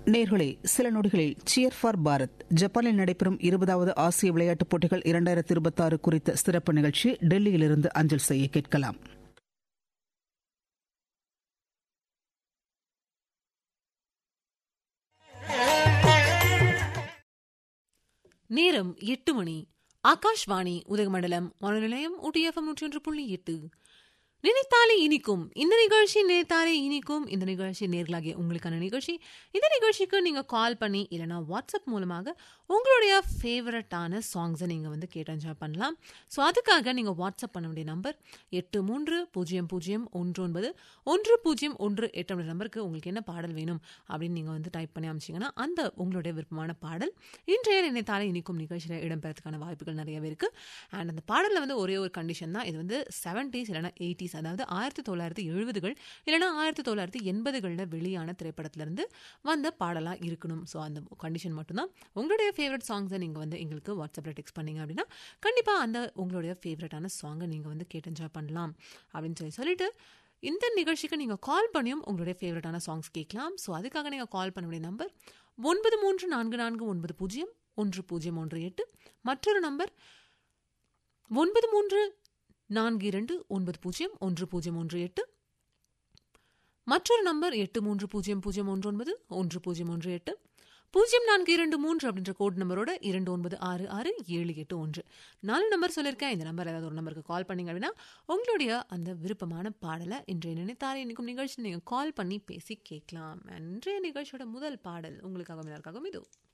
நேர்களே சில நொடிகளில் சியர் ஃபார் பாரத் ஜப்பானில் நடைபெறும் இருபதாவது ஆசிய விளையாட்டுப் போட்டிகள் இரண்டாயிரத்தி இருபத்தாறு குறித்த சிறப்பு நிகழ்ச்சி டெல்லியிலிருந்து அஞ்சல் செய்ய கேட்கலாம் நேரம் எட்டு மணி ஆகாஷ்வாணி உதகமண்டலம் வானொலி நிலையம் ஊட்டிஎஃப்எம் நூற்றி ஒன்று புள்ளி எட்டு நினைத்தாலே இனிக்கும் இந்த நிகழ்ச்சி நினைத்தாலே இனிக்கும் இந்த நிகழ்ச்சி நேர்களாகிய உங்களுக்கான நிகழ்ச்சி இந்த நிகழ்ச்சிக்கு நீங்கள் கால் பண்ணி இல்லைனா வாட்ஸ்அப் மூலமாக உங்களுடைய ஃபேவரட்டான சாங்ஸை நீங்கள் வந்து கேட்டு என்ஜாய் பண்ணலாம் ஸோ அதுக்காக நீங்கள் வாட்ஸ்அப் பண்ண வேண்டிய நம்பர் எட்டு மூன்று பூஜ்ஜியம் பூஜ்ஜியம் ஒன்று ஒன்பது ஒன்று பூஜ்ஜியம் ஒன்று எட்டு அப்படி நம்பருக்கு உங்களுக்கு என்ன பாடல் வேணும் அப்படின்னு நீங்கள் வந்து டைப் பண்ணி அமைச்சிங்கன்னா அந்த உங்களுடைய விருப்பமான பாடல் இன்றைய நினைத்தாலே இனிக்கும் நிகழ்ச்சியில் இடம்பெறதுக்கான வாய்ப்புகள் நிறையவே இருக்குது அண்ட் அந்த பாடலில் வந்து ஒரே ஒரு கண்டிஷன் தான் இது வந்து செவன்டீஸ் இல்லைனா எயிட்டிஸ் அதாவது ஆயிரத்தி தொள்ளாயிரத்தி எழுபதுகள் இல்லைனா ஆயிரத்தி தொள்ளாயிரத்தி எண்பதுகளில் வெளியான திரைப்படத்திலிருந்து வந்த பாடலாக இருக்கணும் ஸோ அந்த கண்டிஷன் மட்டும்தான் உங்களுடைய ஃபேவரட் சாங்ஸை நீங்கள் வந்து எங்களுக்கு வாட்ஸ்அப்பில் டெக்ஸ்ட் பண்ணீங்க அப்படின்னா கண்டிப்பாக அந்த உங்களுடைய ஃபேவரட்டான சாங்கை நீங்கள் வந்து கேட்டு என்ஜாய் பண்ணலாம் அப்படின்னு சொல்லி சொல்லிட்டு இந்த நிகழ்ச்சிக்கு நீங்கள் கால் பண்ணியும் உங்களுடைய ஃபேவரட்டான சாங்ஸ் கேட்கலாம் ஸோ அதுக்காக நீங்கள் கால் பண்ண வேண்டிய நம்பர் ஒன்பது மூன்று நான்கு நான்கு ஒன்பது பூஜ்ஜியம் ஒன்று பூஜ்ஜியம் ஒன்று எட்டு மற்றொரு நம்பர் ஒன்பது மூன்று நான்கு இரண்டு ஒன்பது பூஜ்ஜியம் ஒன்று பூஜ்ஜியம் ஒன்று எட்டு மற்றொரு நம்பர் எட்டு மூன்று பூஜ்ஜியம் பூஜ்ஜியம் ஒன்று ஒன்பது ஒன்று பூஜ்ஜியம் ஒன்று எட்டு பூஜ்ஜியம் நான்கு இரண்டு மூன்று அப்படின்ற கோட் நம்பரோட இரண்டு ஒன்பது ஆறு ஆறு ஏழு எட்டு ஒன்று நாலு நம்பர் சொல்லியிருக்கேன் இந்த நம்பர் ஏதாவது ஒரு நம்பருக்கு கால் பண்ணீங்க அப்படின்னா உங்களுடைய அந்த விருப்பமான பாடலை இன்றைய நினைத்தாரே இன்னைக்கும் நிகழ்ச்சி நீங்கள் கால் பண்ணி பேசி கேட்கலாம் இன்றைய நிகழ்ச்சியோட முதல் பாடல் உங்களுக்காகவும் எல்லாருக்காகவும் இது